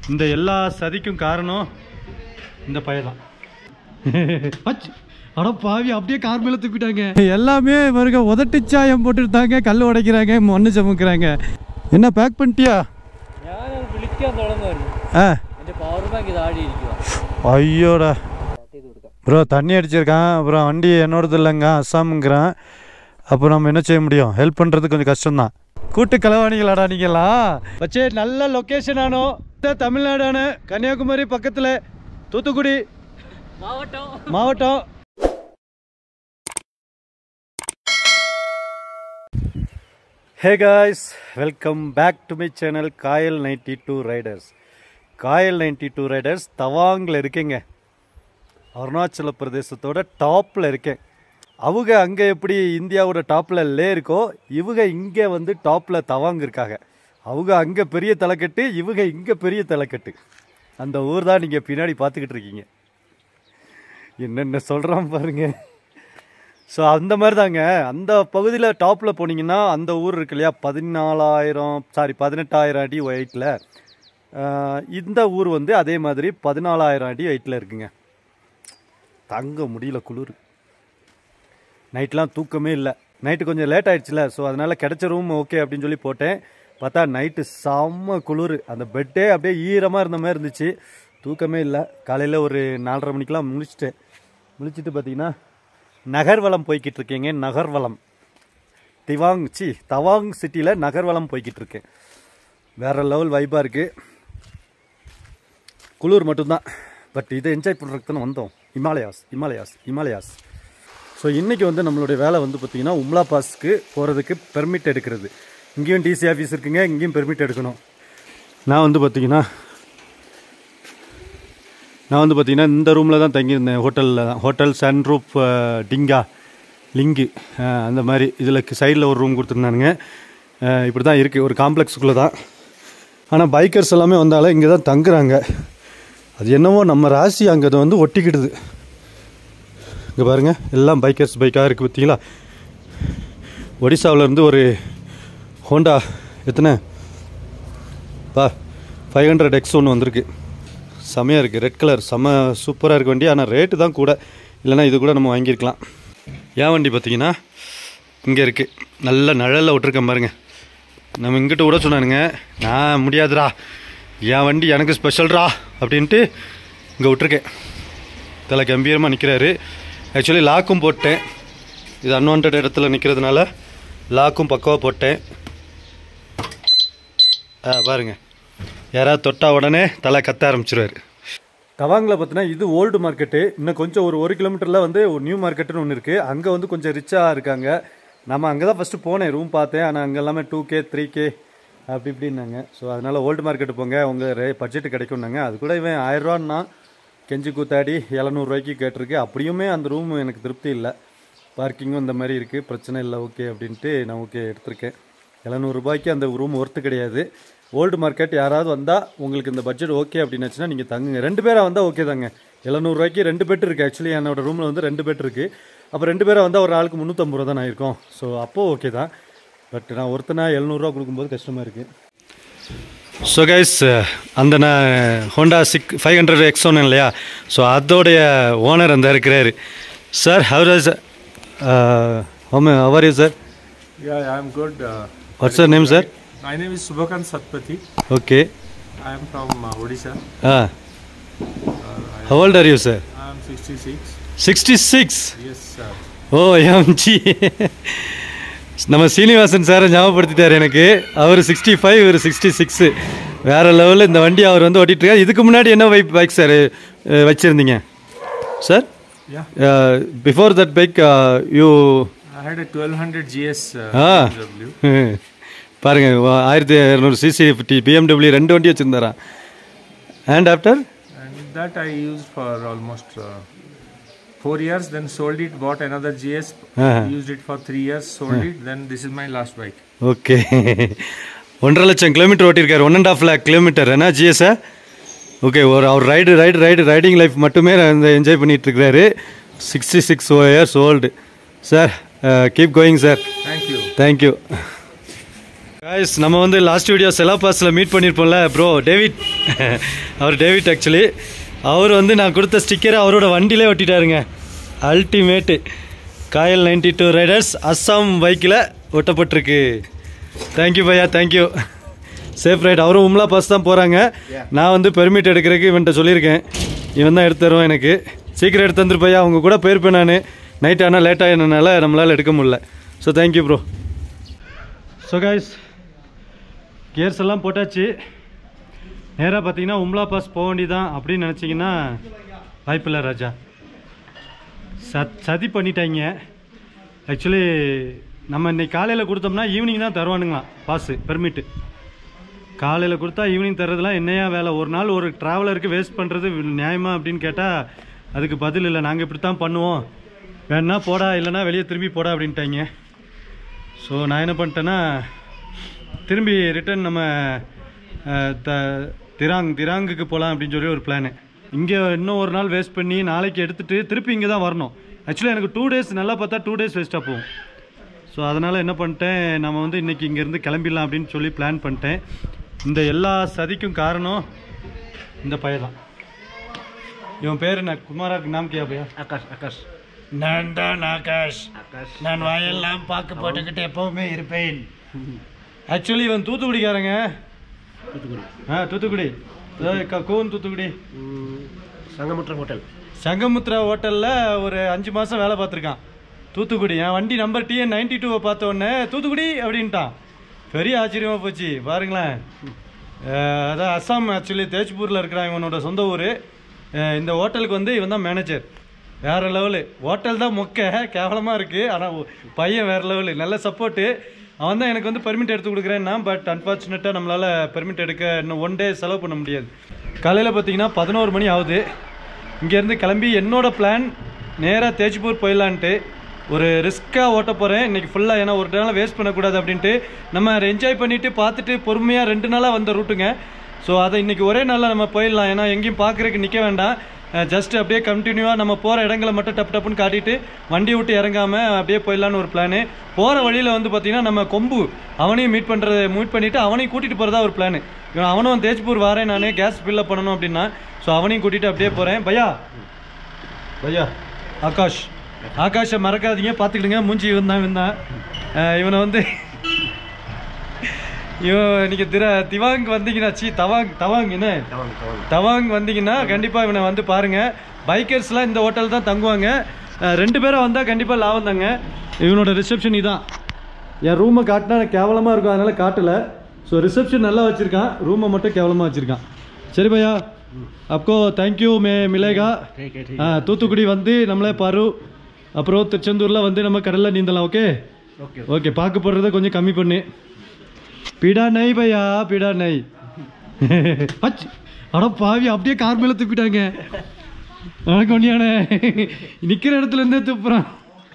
இந்த எல்லா சதிக்கும் காரணம் இந்த பையன் அட பாவி அப்படியே கார் மேல தூக்கிட்டாங்க எல்லாமே பாருங்க உதட்டு சாயம் போட்டுருந்தாங்க கல் உடைக்கிறாங்க மண்ணு சமைக்கிறாங்க என்ன பேக் பண்ணிட்டியா ഞാൻ വിളിക്കാൻ തുടങ്ങുമായിരുന്നു ஆ എന്റെ പവർ ബാങ്ക് ഇത് ആടി ഇരിക്കുക ஐயோடா ചെയ്ത് കൊടുക്കാം ப்ரோ தண்ணி அடிச்சிருக்கான் அப்புறம் வண்டி என்னோடது இல்லைங்க அஸ்ஸாமுங்கிறான் அப்போ நம்ம என்ன செய்ய முடியும் ஹெல்ப் பண்ணுறது கொஞ்சம் கஷ்டம்தான் கூட்டு களவாணிகளாடா நீங்களா வச்சே நல்ல லொக்கேஷன் ஆனோ தமிழ்நாடான கன்னியாகுமரி பக்கத்தில் தூத்துக்குடி മാവട്ടോ மாவட்டம் hey guys welcome back to my channel Kayal ninety two riders Kayal ninety two riders தவாங்கில் இருக்கேங்க அருணாச்சல பிரதேசத்தோட டாப்பில் இருக்கேன் அவங்க அங்கே எப்படி இந்தியாவோட டாப்பில் லே இருக்கோ இவங்க இங்கே வந்து டாப்பில் தவாங் இருக்காங்க அவங்க அங்கே பெரிய தலைக்கட்டு இவங்க இங்கே பெரிய தலைக்கட்டு அந்த ஊர் தான் நீங்கள் பின்னாடி பார்த்துக்கிட்டு இருக்கீங்க என்னென்ன சொல்கிறான் பாருங்க ஸோ அந்த மாதிரி தாங்க அந்த பகுதியில் டாப்பில் போனீங்கன்னா அந்த ஊர் இருக்கு இல்லையா பதினாலாயிரம் சாரி பதினெட்டாயிரம் அடி வெயிட்டில் இந்த ஊர் வந்து அதே மாதிரி பதினாலாயிரம் அடி வெயிட்டில் இருக்குங்க தங்க முடியல குளிர் நைட்லாம் தூக்கமே இல்லை நைட்டு கொஞ்சம் லேட் ஆயிடுச்சுல ஸோ அதனால் கிடைச்ச ரூம் ஓகே அப்படின்னு சொல்லி போட்டேன் பார்த்தா நைட்டு செம்ம குளிர் அந்த பெட்டே அப்படியே ஈரமாக இருந்த மாதிரி இருந்துச்சு தூக்கமே இல்லை காலையில் ஒரு நாலரை மணிக்கெலாம் முழிச்சிட்டேன் முழிச்சிட்டு பார்த்தீங்கன்னா நகர்வலம் போய்கிட்டு இருக்கேங்க நகர்வலம் திவாங் சி தவாங் சிட்டியில் நகர்வலம் போய்கிட்டு இருக்கேன் வேற லெவல் வைப்பாக இருக்குது குளிர் மட்டும்தான் பட் இதை என்ஜாய் பண்ணுறதுக்கு தானே வந்தோம் ஹிமாலயாஸ் ஹிமாலயாஸ் ஹிமாலயாஸ் ஸோ இன்றைக்கி வந்து நம்மளுடைய வேலை வந்து பார்த்திங்கன்னா உம்லா பாஸ்க்கு போகிறதுக்கு பெர்மிட் எடுக்கிறது இங்கேயும் டிசி ஆஃபீஸ் இருக்குங்க இங்கேயும் பெர்மிட் எடுக்கணும் நான் வந்து பார்த்திங்கன்னா நான் வந்து பார்த்திங்கன்னா இந்த ரூமில் தான் தங்கியிருந்தேன் ஹோட்டலில் தான் ஹோட்டல் சன்ரூப் டிங்கா லிங்கு அஹ், அந்த மாதிரி இதில் சைடில் ஒரு ரூம் கொடுத்துருந்தானுங்க அஹ், இப்படி தான் இருக்குது ஒரு காம்ப்ளெக்ஸுக்குள்ளே தான் ஆனால் பைக்கர்ஸ் எல்லாமே வந்தாலும் இங்கே தான் தங்குறாங்க அது என்னவோ நம்ம ராசி அங்கே அதை வந்து ஒட்டிக்கிடுது இங்கே பாருங்கள் எல்லாம் பைக்கர்ஸ் பைக்காக இருக்குது பார்த்தீங்களா ஒடிசாவிலேருந்து ஒரு ஹோண்டா எத்தனை பா ஃபைவ் ஹண்ட்ரட் எக்ஸ் ஒன்று வந்திருக்கு செமையாக இருக்குது ரெட் கலர் செம்ம சூப்பராக இருக்க வண்டி ஆனால் ரேட்டு தான் கூட இல்லைன்னா இது கூட நம்ம வாங்கியிருக்கலாம் ஏன் வண்டி பார்த்தீங்கன்னா இங்கே இருக்குது நல்ல நிழலில் விட்ருக்கேன் பாருங்க நம்ம இங்கிட்ட விட சொன்னானுங்க நான் முடியாதுடா என் வண்டி எனக்கு ஸ்பெஷல்ரா அப்படின்ட்டு இங்கே விட்ருக்கேன் தலை கம்பீரமாக நிற்கிறாரு ஆக்சுவலி லாக்கும் போட்டேன் இது அன்வான்ட் இடத்துல நிற்கிறதுனால லாக்கும் பக்கவாக போட்டேன் ஆ பாருங்க யாராவது தொட்டா உடனே தலை கத்த ஆரம்பிச்சிருவாரு தவாங்கில் பார்த்தீங்கன்னா இது ஓல்டு மார்க்கெட்டு இன்னும் கொஞ்சம் ஒரு ஒரு கிலோமீட்டரில் வந்து ஒரு நியூ மார்க்கெட்டுன்னு ஒன்று இருக்குது அங்கே வந்து கொஞ்சம் ரிச்சாக இருக்காங்க நம்ம அங்கே தான் ஃபஸ்ட்டு போனேன் ரூம் பார்த்தேன் ஆனால் அங்கே எல்லாமே டூ கே த்ரீ கே அப்படி இப்படின்னாங்க ஸோ அதனால் ஓல்டு மார்க்கெட்டு போங்க உங்கள் ரே பட்ஜெட்டு கிடைக்கும்னாங்க அது கூட இவன் ஆயிரரூவான்னா கெஞ்சி கூத்தாடி எழுநூறுவாய்க்கு கேட்டிருக்கு அப்படியுமே அந்த ரூம் எனக்கு திருப்தி இல்லை பார்க்கிங்கும் இந்த மாதிரி இருக்குது பிரச்சனை இல்லை ஓகே அப்படின்ட்டு நான் ஓகே எடுத்திருக்கேன் எழுநூறுபாய்க்கு அந்த ரூம் ஒர்த்து கிடையாது ஓல்டு மார்க்கெட் யாராவது வந்தால் உங்களுக்கு இந்த பட்ஜெட் ஓகே அப்படின்னாச்சுன்னா நீங்கள் தங்குங்க ரெண்டு பேராக வந்தால் ஓகே தாங்க எழுநூறுவாய்க்கு ரெண்டு பெட் இருக்குது ஆக்சுவலி என்னோட ரூமில் வந்து ரெண்டு பெட் இருக்குது அப்போ ரெண்டு பேராக வந்தால் ஒரு ஆளுக்கு முந்நூற்றம்பது ரூபா தான் ஆயிருக்கும் ஸோ அப்போது ஓகே தான் பட் நான் ஒருத்தனா எழுநூறுவா கொடுக்கும்போது கஷ்டமாக இருக்குது ஸோ கைஸ் அந்த நான் Honda six five hundred X சொன்னேன் இல்லையா ஸோ அதோடைய ஓனர் அந்த இருக்கிறாரு sir how are is how are you sir Yeah, I'm good. Uh, what's sir name sir my name is Subhakan Satpathy. Okay I am from uh, Odisha. Ah how old are you sir I am 66. Sixty six Yes, sir. O MG நம்ம சீனிவாசன் சாரை ஞாபகப்படுத்திட்டார் எனக்கு அவர் sixty five இவர் sixty six வேறு லெவலில் இந்த வண்டி அவர் வந்து ஓட்டிட்டு இருக்காரு இதுக்கு முன்னாடி என்ன பைக் பைக் சார் வச்சுருந்தீங்க sir Yeah. Before that bike you I had a 1200 GS uh, Ah. BMW. பாருங்க வா- ஆயிரத்தி இரநூறு சிசி ஃபிஃப்டி பிஎம்டபிள்யூ ரெண்டு வண்டி வச்சுருந்தாரான் and after And that I used for almost uh, four years, then sold it, bought another GS, Uh-huh. used it for three years, sold it, then this is my last bike. Okay ஒன்றரை லட்சம் kilometre ஓட்டியிருக்காரு one and half lakh kilometre என்ன ஜிஎஸ்ஸா okay ஒரு அவர் ride ride ride riding life மட்டுமே இந்த enjoy பண்ணிட்டு இருக்கிறாரு sixty six years old sir keep going sir Thank you. Thank you guys நம்ம வந்து லாஸ்ட் வீடியோ செலாபாஸில் மீட் பண்ணியிருப்போம்ல ப்ரோ டேவிட் அவர் டேவிட் ஆக்சுவலி அவர் வந்து நான் கொடுத்த ஸ்டிக்கரை அவரோட வண்டியிலே ஒட்டிட்டாருங்க ultimate Kayal ninety two riders Assam பைக்கில் ஒட்டப்பட்டிருக்கு தேங்க்யூ பையா தேங்க்யூ சேஃப் ரைட் அவரும் உம்லா பாஸ் தான் போகிறாங்க நான் வந்து பெர்மிட் எடுக்கிறதுக்கு இவன்கிட்ட சொல்லியிருக்கேன் இவன் தான் எடுத்து தருவான் எனக்கு சீக்கிரம் எடுத்து தந்துரு பையா அவங்க கூட போயிருப்பேன் நான் நைட் ஆனால் லேட் ஆகினனால நம்மளால் எடுக்க முடியல so thank you bro so guys gears எல்லாம் போட்டாச்சு நேராக பார்த்தீங்கன்னா உம்லா பாஸ் போக வேண்டியதான் அப்படின்னு நினச்சிங்கன்னா வாய்ப்பில்லை ராஜா சத் சதி பண்ணிட்டாங்க ஆக்சுவலி நம்ம இன்னைக்கு காலையில் கொடுத்தோம்னா ஈவினிங் தான் தருவானுங்களாம் பாஸு பெர்மிட்டு காலையில் கொடுத்தா ஈவினிங் தர்றதுலாம் என்னையா வேலை ஒரு நாள் ஒரு ட்ராவலருக்கு வேஸ்ட் பண்ணுறது நியாயமா அப்படின்னு கேட்டால் அதுக்கு பதில் இல்லை நாங்கள் இப்படி தான் பண்ணுவோம் வேணா போடா இல்லைன்னா வெளியே திரும்பி போடா அப்படின்ட்டாங்க ஸோ நான் என்ன பண்ணிட்டேன்னா திரும்பி ரிட்டர்ன் நம்ம அஹ், த திராங் திராங்குக்கு போகலாம் அப்படின்னு சொல்லி ஒரு பிளானு இங்கே இன்னும் ஒரு நாள் வேஸ்ட் பண்ணி நாளைக்கு எடுத்துகிட்டு திருப்பி இங்கே தான் வரணும் ஆக்சுவலி எனக்கு டூ டேஸ் நல்லா பார்த்தா டூ டேஸ் வேஸ்ட்டாக போகும் ஸோ அதனால் என்ன பண்ணிட்டேன் நம்ம வந்து இன்றைக்கி இங்கேருந்து கிளம்பிடலாம் அப்படின்னு சொல்லி பிளான் பண்ணிட்டேன் இந்த எல்லா சதிக்கும் காரணம் இந்த பையன் தான் இவன் பேர் என்ன குமாராக்கு நாம் கியா பையா ஆகாஷ் ஆகாஷ் நான் தான் ஆகாஷ் ஆகாஷ் நான் வாயெல்லாம் பாக்கு போட்டுக்கிட்டு எப்பவுமே இருப்பேன் ஆக்சுவலி இவன் தூத்துக்குடிக்காரங்க தூத்துக்குடி ஆ தூத்துக்குடி அதாவது க- கூவன் தூத்துக்குடி சங்கமுற்ற ஹோட்டல் சங்கமுத்ரா ஹோட்டலில் ஒரு அஞ்சு மாதம் வேலை பார்த்துருக்கான் தூத்துக்குடி என் வண்டி நம்பர் டிஎன் நைன்டி டூவை பார்த்த உடனே தூத்துக்குடி அப்படின்ட்டான் பெரிய ஆச்சரியமாக போச்சு பாருங்களேன் அஹ் அதான் அஸ்ஸாம் ஆக்சுவலி தேஜ்பூரில் இருக்கிறான் இவனோட சொந்த ஊர் இந்த ஹோட்டலுக்கு வந்து இவன் தான் மேனேஜர் வேற லெவலு ஹோட்டல் தான் மொக்க கேவலமாக இருக்குது ஆனால் பையன் வேற லெவலு நல்ல சப்போர்ட்டு அவன் தான் எனக்கு வந்து பெர்மிட் எடுத்து கொடுக்குறேன்னா பட் அன்ஃபார்ச்சுனேட்டாக நம்மளால் பெர்மிட் எடுக்க இன்னும் ஒன் டே செலவு பண்ண முடியாது காலையில் பார்த்தீங்கன்னா பதினோரு மணி ஆகுது இங்கேருந்து கிளம்பி என்னோட பிளான் நேராக தேஜ்பூர் போயிடலான்ட்டு ஒரு ரிஸ்க்காக ஓட்ட போகிறேன் இன்றைக்கி ஃபுல்லாக ஏன்னா ஒரு நாள் வேஸ்ட் பண்ணக்கூடாது அப்படின்ட்டு நம்ம என்ஜாய் பண்ணிவிட்டு பார்த்துட்டு பொறுமையாக ரெண்டு நாளாக வந்த ரூட்டுங்க ஸோ அதை இன்றைக்கி ஒரே நாளில் நம்ம போயிடலாம் ஏன்னா எங்கேயும் பார்க்குறதுக்கு நிற்க வேண்டாம் ஜஸ்ட் அப்படியே கண்டினியூவாக நம்ம போகிற இடங்களை மட்டும் டப் டப்புன்னு காட்டிட்டு வண்டி விட்டு இறங்காமல் அப்படியே போயிடலான்னு ஒரு பிளானு போகிற வழியில் வந்து பார்த்திங்கன்னா நம்ம கொம்பு அவனையும் மீட் பண்ணுறதை மீட் பண்ணிவிட்டு அவனையும் கூட்டிகிட்டு போகிறதா ஒரு பிளானு அவனும் தேஜ்பூர் வரேன் நான் கேஸ் ஃபில்லப் பண்ணணும் அப்படின்னா ஸோ அவனையும் கூட்டிகிட்டு அப்படியே போகிறேன் பையா பையா ஆகாஷ் ஆகாஷை மறக்காதீங்க பார்த்துக்கிடுங்க மூஞ்சி இவன் தான் இவன் தான் அஹ் இவனை வந்து இவன் இன்னைக்கு திர திவாங் வந்தீங்கன்னா சி தவாங் தவாங் என்ன தவாங் வந்தீங்கன்னா கண்டிப்பாக இவனை வந்து பாருங்க பைக்கர்ஸ்லாம் இந்த ஹோட்டல் தான் தங்குவாங்க அஹ் ரெண்டு பேரும் வந்தால் கண்டிப்பாக லாபம் தாங்க இவனோட ரிசப்ஷன் இதான் என் ரூமை காட்டினா கேவலமாக இருக்கும் அதனால காட்டல ஸோ ரிசப்ஷன் நல்லா வச்சுருக்கான் ரூமை மட்டும் கேவலமாக வச்சுருக்கான் சரி பையா அப்போ தேங்க்யூ மே மிலேகா ஆ, தூத்துக்குடி வந்து நம்மளே பாரு அப்புறம் திருச்செந்தூரில் வந்து நம்ம கடலில் நீந்தலாம் ஓகே ஓகே ஓகே பார்க்க போடுறத கொஞ்சம் கம்மி பண்ணு பீடா நை பையா பீடா நை அச் அட பாவி அப்படியே கார் மேலே துப்பிட்டாங்க உனக்கு ஒன்றியானே நிற்கிற இடத்துல இருந்தே துப்புறான்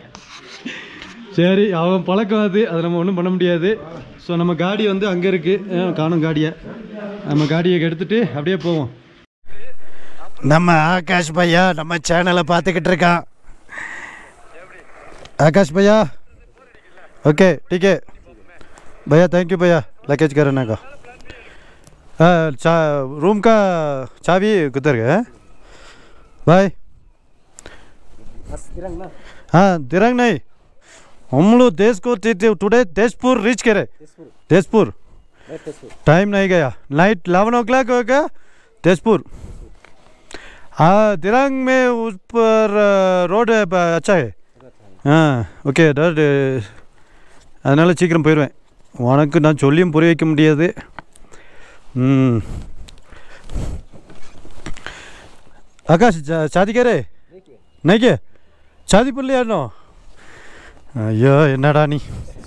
சரி அவன் பழக்கம் அது அதை நம்ம ஒன்றும் பண்ண முடியாது ஸோ நம்ம காடி வந்து அங்கே இருக்குது காணும் காடியை நம்ம காடியை எடுத்துட்டு அப்படியே போவோம் நம்ம ஆகாஷ் பையா நம்ம சேனலை பார்த்துக்கிட்டு இருக்கான் आकाश भैया ओके ठीक है भैया थैंक यू भैया लगेज करने का हाँ, चा रूम का चाबी किधर गया है भाई हाँ दिरंग नहीं हम लोग देश को टुडे तेजपुर रीच करे तेजपुर टाइम नहीं गया नाइट इलेवन ओ क्लॉक हो गया तेजपुर हाँ दिरंग में उस पर रोड अच्छा है ஆ ஓகே டாட் அதனால் சீக்கிரம் போயிடுவேன் உனக்கு நான் சொல்லியும் புரிய வைக்க முடியாது ம் ஆகாஷ் சா- शादी करे नहीं के शादी पर ले आनो ஐயோ என்னடா நீ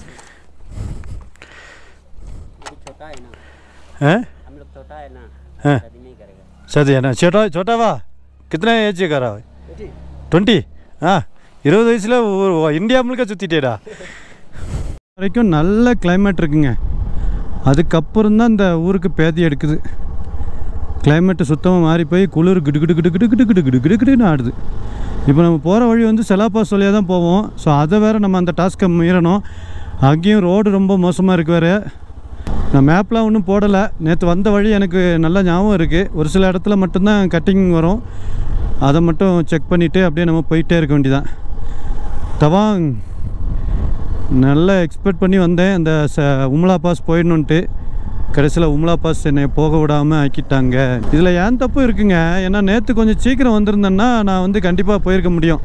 छोटा है ना हैं हम लोग छोटा है ना हाँ शादी नहीं करेगा शादी है ना छोटा छोटा वा कितना एज का रहा டுவெண்ட்டி ஆ இருபது வயசில் இந்தியா முழுக்க சுற்றிட்டேடா வரைக்கும் நல்ல climate இருக்குங்க அதுக்கப்புறம் தான் இந்த ஊருக்கு பேதி எடுக்குது கிளைமேட்டு சுத்தமாக மாறி போய் குளிர் கிடு கிடு கிடு கிடு கிடு கிடு கிடு கிடு கிடுன்னு ஆடுது இப்போ நம்ம போகிற வழி வந்து செலாப்பாஸ் வழியாக தான் போவோம் ஸோ அதை வேறு நம்ம அந்த டாஸ்க்கை மீறணும் அங்கேயும் ரோடு ரொம்ப மோசமாக இருக்கு வேறு நான் மேப்லாம் ஒன்றும் போடலை நேற்று வந்த வழி எனக்கு நல்லா ஞாபகம் இருக்குது ஒரு சில இடத்துல மட்டும்தான் கட்டிங் வரும் அதை மட்டும் செக் பண்ணிவிட்டு அப்படியே நம்ம போயிட்டே இருக்க வேண்டியதான் தவாங் நல்லா எக்ஸ்பெக்ட் பண்ணி வந்தேன் அந்த ச உம்லா பாஸ் போயிடணுன்ட்டு கடைசியில் உம்லா பாஸ் என்னை போக விடாமல் ஆக்கிட்டாங்க இதில் ஏன் தப்பு இருக்குங்க ஏன்னா நேற்று கொஞ்சம் சீக்கிரம் வந்திருந்தேன்னா நான் வந்து கண்டிப்பாக போயிருக்க முடியும்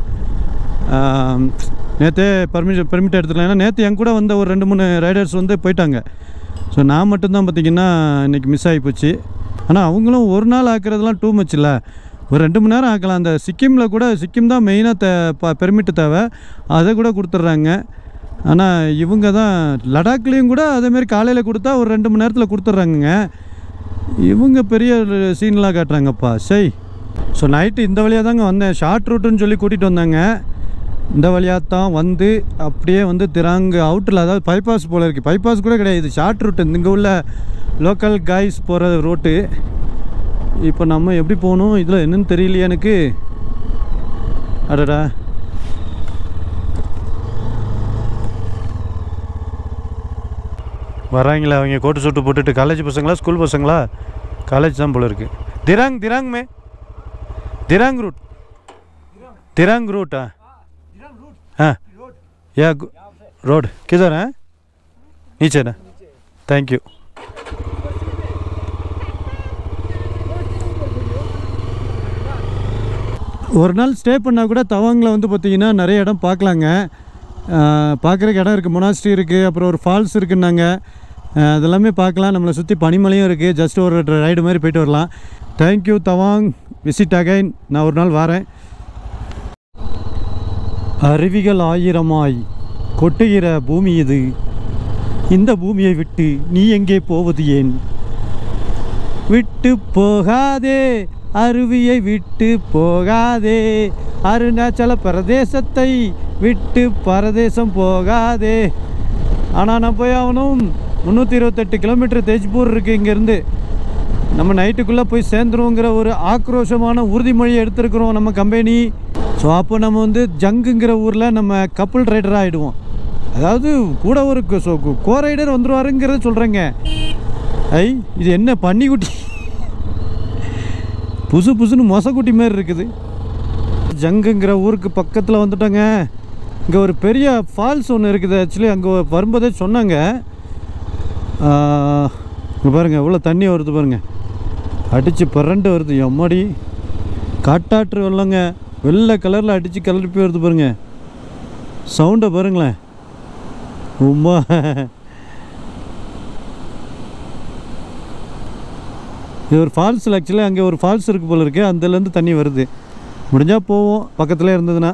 நேற்றே பர்மிஷன் பெர்மிட் எடுத்துக்கலாம் ஏன்னா நேற்று என் கூட வந்த ஒரு ரெண்டு மூணு ரைடர்ஸ் வந்து போயிட்டாங்க ஸோ நான் மட்டும்தான் பார்த்தீங்கன்னா இன்றைக்கி மிஸ் ஆகி போச்சு ஆனால் அவங்களும் ஒரு நாள் ஆக்குறதுலாம் டூ மச் இல்லை ஒரு ரெண்டு மணி நேரம் ஆக்கலாம் அந்த சிக்கிமில் கூட சிக்கிம் தான் மெயினாக தே ப பெர்மிட்டு தேவை அதை கூட கொடுத்துட்றாங்க ஆனால் இவங்க தான் லடாக்லேயும் கூட அதேமாரி காலையில் கொடுத்தா ஒரு ரெண்டு மணி நேரத்தில் கொடுத்துட்றாங்கங்க இவங்க பெரிய சீன்லாம் காட்டுறாங்கப்பா சை ஸோ நைட்டு இந்த வழியாக தாங்க வந்தேன் ஷார்ட் ரூட்டுன்னு சொல்லி கூட்டிகிட்டு வந்தாங்க இந்த வழியாக தான் வந்து அப்படியே வந்து திராங்கு அவுட்டில் அதாவது பைபாஸ் போல் இருக்குது பைபாஸ் கூட கிடையாது இது ஷார்ட் ரூட்டு இங்கே உள்ள லோக்கல் காய்ஸ் போகிற ரோட்டு இப்போ நம்ம எப்படி போகணும் இதில் என்னன்னு தெரியலையே எனக்கு அடடா வராங்களா அவங்க கோட்டு சூட்டு போட்டுட்டு காலேஜ் பசங்களா ஸ்கூல் பசங்களா காலேஜ் தான் போல இருக்கு திராங் திராங் மே திராங் रूट तिरंग रूट हाँ हाँ या गु- रोड किधर है नीचे ना थैंक यू ஒரு நாள் ஸ்டே பண்ணால் கூட தவாங்கில் வந்து பார்த்திங்கன்னா நிறைய இடம் பார்க்கலாங்க பார்க்குறக்கு இடம் இருக்குது மொனாஸ்ட்ரி இருக்குது அப்புறம் ஒரு ஃபால்ஸ் இருக்குன்னாங்க அஹ் அதெல்லாமே பார்க்கலாம் நம்மளை சுற்றி பனிமலையும் இருக்குது ஜஸ்ட் ஒரு ரைடு மாதிரி போயிட்டு வரலாம் தேங்க்யூ தவாங் விசிட் அகைன் நான் ஒரு நாள் வரேன் அருவிகள் ஆயிரமாய் கொட்டுகிற பூமி இது இந்த பூமியை விட்டு நீ எங்கே போவது ஏன் விட்டு போகாதே அருவியை விட்டு போகாதே அருணாச்சல பிரதேசத்தை விட்டு பரதேசம் போகாதே ஆனால் நான் போய் ஆகணும் முந்நூற்றி இருபத்தெட்டு கிலோமீட்டர் தேஜ்பூர் இருக்குது இங்கேருந்து நம்ம நைட்டுக்குள்ளே போய் சேர்ந்துருவோங்கிற ஒரு ஆக்ரோஷமான உறுதிமொழி எடுத்திருக்கிறோம் நம்ம கம்பெனி ஸோ அப்போ நம்ம வந்து ஜங்குங்கிற ஊரில் நம்ம கப்புள் ரைடராக ஆகிடுவோம் அதாவது கூட ஒரு கோ ரைடர் வந்துருவாருங்கிறத சொல்கிறேங்க ஐ இது என்ன பன்னிக்குட்டி புசு புசுன்னு மொசக்குட்டி மாதிரி இருக்குது ஜங்குங்கிற ஊருக்கு பக்கத்தில் வந்துட்டோங்க இங்கே ஒரு பெரிய ஃபால்ஸ் ஒன்று இருக்குது ஆக்சுவலி அங்கே வரும்போதே சொன்னாங்க இங்கே பாருங்கள் எவ்வளோ தண்ணி வருது பாருங்கள் அடித்து பரண்டு வருது எம்மாடி காட்டாற்று வெள்ளங்க வெள்ளை கலரில் அடித்து கிளப்பி வருது பாருங்க சவுண்டை பாருங்களேன் உம்மா இது ஒரு ஃபால்ஸ் ஆக்சுவலி அங்கே ஒரு ஃபால்ஸ் இருக்குது போல இருக்குது அதுலேருந்து தண்ணி வருது முடிஞ்சால் போவோம் பக்கத்தில் இருந்ததுன்னா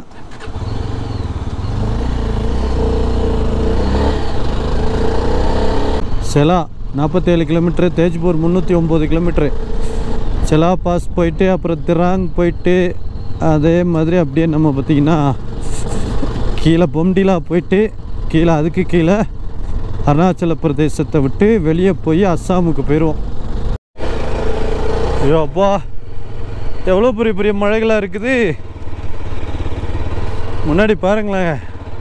செலா நாற்பத்தேழு கிலோமீட்ரு தேஜ்பூர் முந்நூற்றி ஒம்பது கிலோமீட்ரு செலா பாஸ் போயிட்டு அப்புறம் திராங் போயிட்டு அதே மாதிரி அப்படியே நம்ம பார்த்திங்கன்னா கீழே பொம்டிலா போயிட்டு கீழே அதுக்கு கீழே அருணாச்சல பிரதேசத்தை விட்டு வெளியே போய் அஸ்ஸாமுக்கு போயிடுவோம் ஐயோ அப்பா எவ்வளோ பெரிய பெரிய மழைகளாக இருக்குது முன்னாடி பாருங்களேன்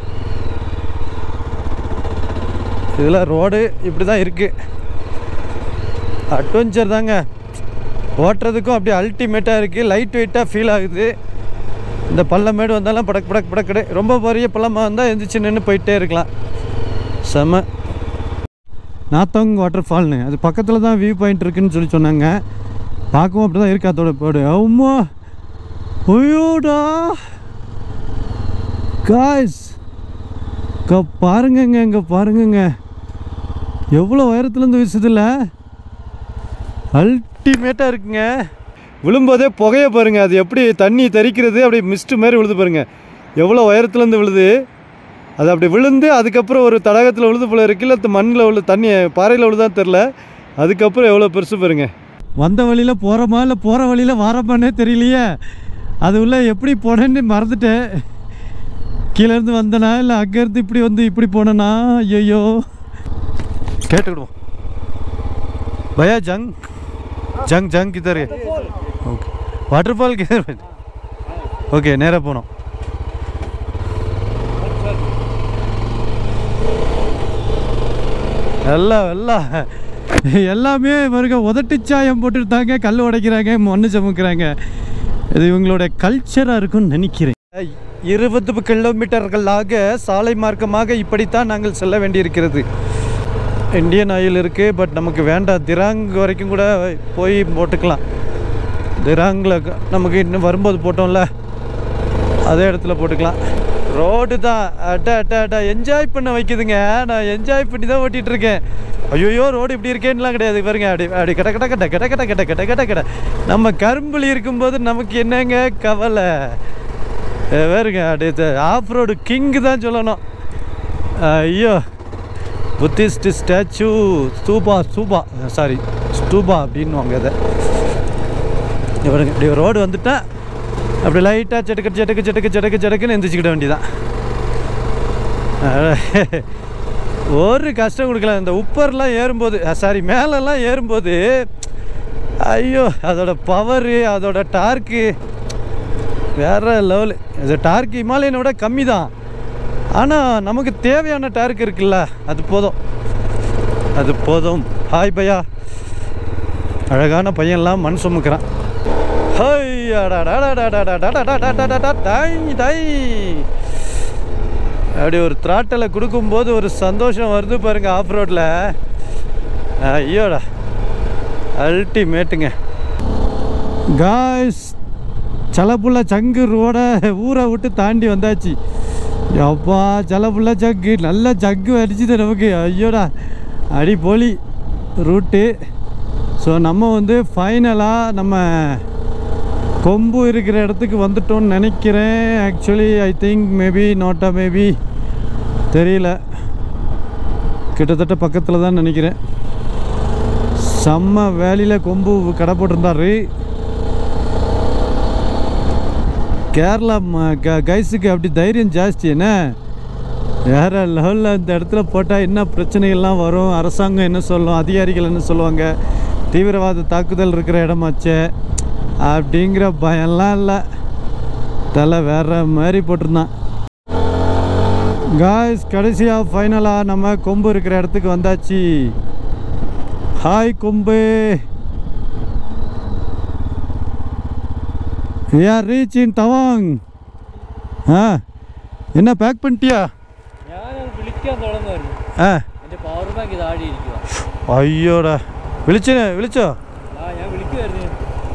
இதில் ரோடு இப்படி தான் இருக்குது அட்வென்ச்சர் தாங்க ஓட்டுறதுக்கும் அப்படியே அல்டிமேட்டாக இருக்குது லைட் வெயிட்டாக ஃபீல் ஆகுது இந்த பள்ளமேடு வந்தாலும் படக் படக் படக்கடு ரொம்ப பெரிய பள்ளமாக இருந்தால் எந்திரிச்சு நின்று போயிட்டே இருக்கலாம் செம நாத்தங் வாட்டர் ஃபால்னு அது பக்கத்தில் தான் வியூ பாயிண்ட் இருக்குன்னு சொல்லி சொன்னாங்க பார்க்கவும் அப்படி தான் இருக்கு அதோட போடு அம்மா ஐயோடா காய்ஸ் இங்கே பாருங்கங்க இங்கே பாருங்கங்க எவ்வளோ உயரத்துலேருந்து வீசுதில்ல அல்டிமேட்டாக இருக்குங்க விழும்போதே புகைய பாருங்க அது எப்படி தண்ணி தெறிக்கிறது அப்படியே மிஸ்ட்டு மாதிரி விழுது பாருங்க எவ்வளோ உயரத்துலேருந்து விழுது அது அப்படி விழுந்து அதுக்கப்புறம் ஒரு தடாகத்தில் விழுது போல இருக்கு இல்லை மண்ணில் விழு தண்ணி பாறையில் விழுதான் தெரில அதுக்கப்புறம் எவ்வளோ பெருசு பாருங்க வந்த வழியில் போகிறோமா இல்லை போகிற வழியில் வாரமானே தெரியலையே அது உள்ள எப்படி போனேன்னு மறந்துட்டேன் கீழேருந்து வந்தனா இல்லை அங்கேருந்து இப்படி வந்து இப்படி போனேனா ஐயோ கேட்டுக்கிடுவோம் भैया जंग जंग जंग किधर है ओके वाटरफॉल किधर है ஓகே நேராக போனோம் எல்லாம் எல்லாம் எல்லாமே பாருங்க உதட்டுச்சாயம் போட்டுருந்தாங்க கல் உடைக்கிறாங்க மண்ணு சமைக்கிறாங்க இது இவங்களோட கல்ச்சராக இருக்கும்னு நினைக்கிறேன் இருபது கிலோமீட்டர்களாக சாலை மார்க்கமாக இப்படித்தான் நாங்கள் செல்ல வேண்டியிருக்கிறது இந்தியன் ஆயில் இருக்குது பட் நமக்கு வேண்டாம் திராங் வரைக்கும் கூட போய் போட்டுக்கலாம் திராங்கில் நமக்கு இன்னும் வரும்போது போட்டோம்ல அதே இடத்துல போட்டுக்கலாம் ரோடு தான் அட்ட அட்ட அட்ட என்ஜாய் பண்ண வைக்குதுங்க நான் என்ஜாய் பண்ணி தான் ஓட்டிகிட்டு இருக்கேன் ஐயோ ரோடு இப்படி இருக்கேன்னுலாம் கிடையாது பாருங்க அப்படி அப்படி கட கட கட்ட கட கட கட்ட கட கட கட நம்ம கரும்புலி இருக்கும்போது நமக்கு என்னங்க கவலை அஹ் பாருங்க அப்படி ஆஃப் ரோடு கிங்கு தான் சொல்லணும் ஐயோ Buddhist statue stupa stupa sorry stupa அப்படின்னுவாங்க இதை இங்க பாருங்க இப்படி ரோடு வந்துட்டா அப்படி லைட்டாக செட்டுக்கு செட்டுக்கு செட்டுக்கு செட்டுக்கு செட்டுக்குன்னு எந்திரிச்சிக்கிட வேண்டியதான் ஒரு கஷ்டம் கொடுக்கல இந்த உப்பர்லாம் ஏறும்போது சாரி மேலெல்லாம் ஏறும்போது ஐயோ அதோட பவரு அதோட டார்க்கு வேற லெவலு இது டார்க் இமாலயனை விட கம்மி தான் ஆனால் நமக்கு தேவையான டார்க் இருக்குல்ல அது போதும் அது போதும் ஹாய் பையா அழகான பையன்லாம் மண் சுமக்கிறான் ஹை அடாடாடாடாடாடாடாடாடாடாடாடா, டை, டை. அப்படி ஒரு த்ராட்டலை கொடுக்கும்போது ஒரு சந்தோஷம் வருது பாருங்க ஆஃப் ரோட்டில் ஐயோடா அல்டிமேட்டுங்க காய்ஸ் சலப்புள்ள சங்கு ரோட ஊரை விட்டு தாண்டி வந்தாச்சு அப்பா சலப்புள்ள சங்கு நல்ல சங்கு அடிச்சுது நமக்கு ஐயோடா அடி போலி ரூட்டு ஸோ நம்ம வந்து ஃபைனலாக நம்ம கொம்பு இருக்கிற இடத்துக்கு வந்துட்டோம்னு நினைக்கிறேன் ஆக்சுவலி ஐ திங்க் மேபி நாட்டா மேபி தெரியல கிட்டத்தட்ட பக்கத்தில் தான் நினைக்கிறேன் செம்ம வேலியில் கொம்பு கடை போட்டிருந்தாரு கேரளா கைஸுக்கு அப்படி தைரியம் ஜாஸ்தி என்ன வேற லெவலில் இந்த இடத்துல போட்டால் என்ன பிரச்சனைகள்லாம் வரும் அரசாங்கம் என்ன சொல்லும் அதிகாரிகள் என்ன சொல்லுவாங்க தீவிரவாத தாக்குதல் இருக்கிற இடமாச்சே அப்படிங்கிற பயம்லாம் இல்லை தலை வேற மாதிரி போட்டிருந்தான் காய்ஸ் கடைசியாக ஃபைனலாக நம்ம கொம்பு இருக்கிற இடத்துக்கு வந்தாச்சு ஹாய் கொம்பு we are reaching தவாங் ஆ என்ன பேக் பண்ணிட்டியா ഞാൻ വിളിക്കാൻ തുടങ്ങുമായിരുന്നു ആ എൻ്റെ പവർ ബാങ്ക് താഴെ ഇരിക്കുക അയ്യോടാ വിളിച്ചേ വിളിച്ചോ ആ ഞാൻ വിളിക്കുമായിരുന്നു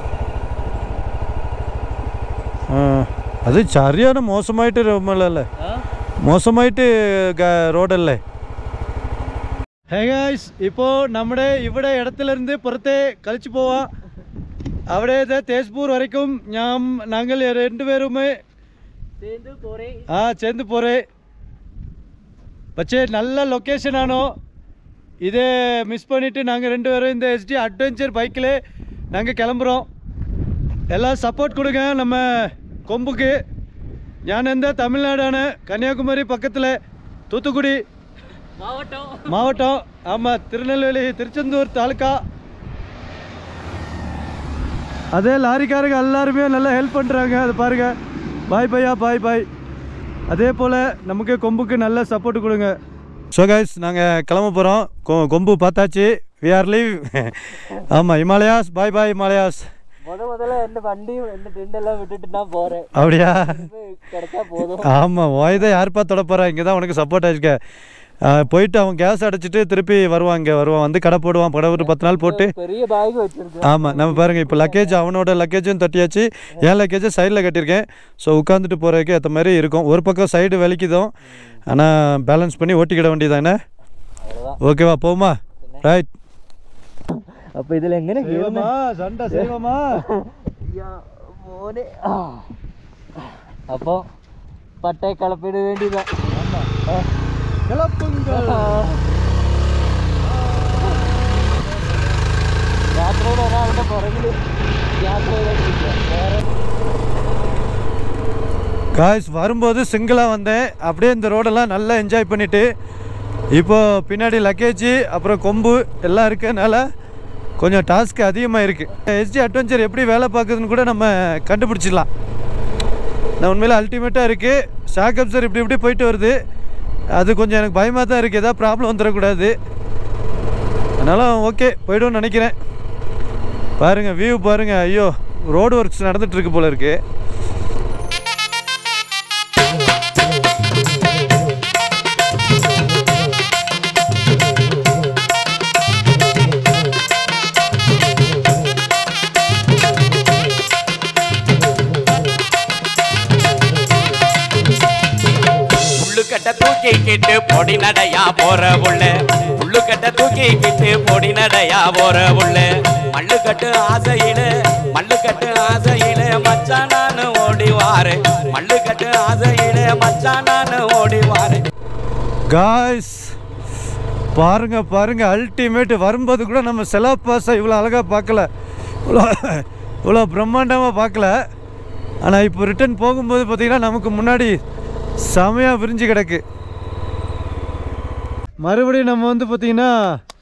ആ അത് ചെറിയാണ് മോശമായിട്ട് രോമല്ലേ ആ മോശമായിട്ട് ഗ- റോഡല്ലേ ഹേ ഗായ്സ് ഇപ്പോൾ നമ്മുടെ ഇവിടെ ഇടത്തിലിരുന്ന് പുറത്തെ കളിച്ചു പോവാം അവിടെ ഇത് തേജ്പൂർ വരയ്ക്കും ഞാൻ ഞങ്ങൾ രണ്ടുപേരുമേ சேர்ந்து போகிறேன் ആ ചേർന്ന് പോരേ പക്ഷേ நல்ல லொக்கேஷன் ஆனோ இதே மிஸ் பண்ணிவிட்டு நாங்கள் ரெண்டு பேரும் இந்த எஸ்டி அட்வென்ச்சர் பைக்கில் நாங்கள் கிளம்புறோம் எல்லாம் சப்போர்ட் கொடுங்க நம்ம கொம்புக்கு ஞான் எந்த தமிழ்நாடான கன்னியாகுமரி பக்கத்தில் தூத்துக்குடி மாவட்டம் மாவட்டம் ஆமாம் திருநெல்வேலி திருச்செந்தூர் தாலுக்கா அதே லாரிக்காரங்க எல்லாருமே நல்லா ஹெல்ப் பண்ணுறாங்க அதை பாருங்கள் பாய் பையா பாய் பாய் அதே போல் நமக்கு கொம்புக்கு நல்ல சப்போர்ட் கொடுங்க ஸோ கைஸ் நாங்கள் கிளம்ப போகிறோம் கொ கொம்பு பார்த்தாச்சு வி ஆர் லீவ் ஆமாம் ஹிமாலயாஸ் பாய் பாய் ஹிமாலயாஸ் முத முதல்ல என்ன வண்டியும் என்ன டெண்டெல்லாம் விட்டுட்டு நான் போகிறேன் அப்படியா கிடைச்சா போதும் ஆமாம் ஓய்தை யாருப்பா தொட போகிறா இங்கே தான் உனக்கு சப்போர்ட் ஆயிருக்க ஆ, போயிட்டு அவன் கேஸ் அடைச்சிட்டு திருப்பி வருவான் இங்கே வருவான் வந்து கடை போடுவான் கடை ஒரு பத்து நாள் போட்டு பெரிய பேக் வச்சிருக்கேன் ஆமாம் நம்ம பாருங்கள் இப்போ லக்கேஜ் அவனோட லக்கேஜும் தட்டியாச்சு என் லக்கேஜை சைடில் கட்டியிருக்கேன் ஸோ உட்காந்துட்டு போகிறதுக்கு ஏற்ற மாதிரி இருக்கும் ஒரு பக்கம் சைடு வலிக்குதும் ஆனால் பேலன்ஸ் பண்ணி ஓட்டிக்கிட வேண்டியதானே அவ்வளோதான் ஓகேவா போமா ரைட் അപ്പോൾ ഇതിൽ എങ്ങനെ சண்டை செய்வோமா മോനെ അപ്പോൾ പട്ടയെ കളപ്പിന് വേണ്ടിയതാ கிளப்புங்கள் യാത്രയുടെ ഒരാളുടെ പുറകിൽ യാത്ര ചെയ്തോണ്ടിരിക്കുക വേറെ காய்ஸ் வரும்போது சிங்கிளாக வந்தேன் அப்படியே இந்த ரோடெல்லாம் நல்லா என்ஜாய் பண்ணிவிட்டு இப்போ பின்னாடி லக்கேஜ் அப்புறம் கொம்பு எல்லாம் இருக்கனால கொஞ்சம் டாஸ்க் அதிகமாக இருக்குது எஸ்டி அட்வென்ச்சர் எப்படி வேலை பார்க்குதுன்னு கூட நம்ம கண்டுபிடிச்சிடலாம் நான் உண்மையில் அல்டிமேட்டாக இருக்குது ஷாக் அப்சர் இப்படி இப்படி போயிட்டு வருது அது கொஞ்சம் எனக்கு பயமாக தான் இருக்குது எதாவது ப்ராப்ளம் வந்துடக்கூடாது அதனால் ஓகே போய்டும்னு நினைக்கிறேன் பாருங்கள் வியூ பாருங்கள் ஐயோ ரோடு ஒர்க்ஸ் நடந்துட்டு இருக்கு போல இருக்கு உள்ளுக்கட்ட தூக்கிக்கிட்டு பொடி நடையா போற உள்ள உள்ளுக்கட்ட தூக்கிக்கிட்டு பொடி நடையா போற உள்ள மல்லுக்கட்டு ஆசையில மல்லுக்கட்டு ஆசையில மச்சான் நானு ஓடி வாரு மல்லுக்கட்டு ஆசையில மச்சான் நானு ஓடி வாரு காய்ஸ் பாருங்க பாருங்க அல்டிமேட் வரும்போது கூட நம்ம செலா பாஸை இவ்வளோ அழகாக பார்க்கல இவ்வளோ இவ்வளோ பிரம்மாண்டமாக பார்க்கல ஆனால் இப்போ ரிட்டர்ன் போகும்போது பார்த்தீங்கன்னா நமக்கு முன்னாடி செமையாக விரிஞ்சு கிடக்கு மறுபடியும் நம்ம வந்து பார்த்தீங்கன்னா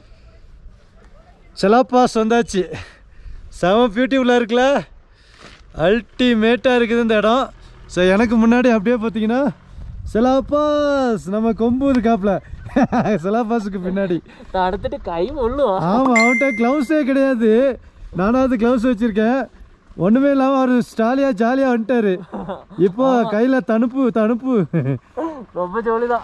செலாப்பாஸ் வந்தாச்சு செம பியூட்டிஃபுல்லாக இருக்குல்ல அல்டிமேட்டாக இருக்குது இந்த இடம் ஸோ எனக்கு முன்னாடி அப்படியே பார்த்தீங்கன்னா செலாப்பாஸ் நம்ம கொம்பு இருக்காப்ல செலாப்பாஸுக்கு பின்னாடி தடுத்துட்டு கை முள்ளும் ஆமாம் அவன்கிட்ட க்ளவுஸே கிடையாது நானாவது க்ளவுஸ் வச்சுருக்கேன் ஒன்றுமே இல்லாமல் அவர் ஸ்டாலியாக ஜாலியாக வந்துட்டாரு இப்போ கையில் தணுப்பு தணுப்பு ரொம்ப ஜோலிதான்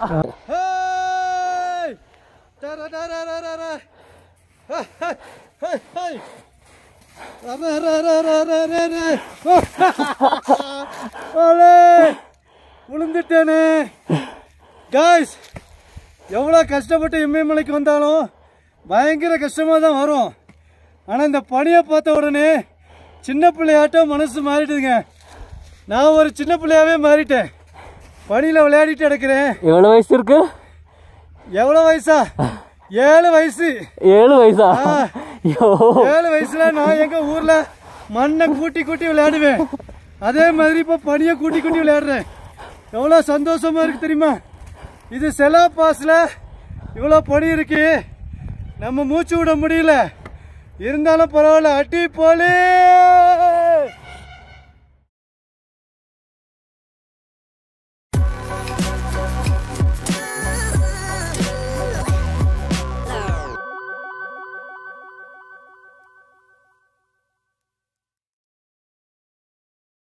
விழுந்துட்டேனே காய்ஸ் எவ்வளோ கஷ்டப்பட்டு இமயமலைக்கு வந்தாலும் பயங்கர கஷ்டமாக தான் வரும் ஆனால் இந்த பனியை பார்த்த உடனே சின்ன பிள்ளையாட்டம் மனசு மாறிடுதுங்க நான் ஒரு சின்ன பிள்ளையாவே மாறிட்டேன் பனியில் விளையாடிட்டு கிடக்கிறேன் எவ்வளவு வயசு இருக்கு எவ்வளோ வயசா ஏழு வயசு ஏழு வயசா ஆ. ஐயோ ஏழு வயசுல நான் எங்க ஊர்ல மண்ணை கூட்டி கூட்டி விளையாடுவேன் அதே மாதிரி இப்போ பனியை கூட்டி கூட்டி விளையாடுறேன் எவ்வளோ சந்தோஷமா இருக்கு தெரியுமா இது செலா பாஸ்ல இவ்வளோ பனி இருக்கு நம்ம மூச்சு விட முடியல இருந்தாலும் பரவாயில்ல அடி போலே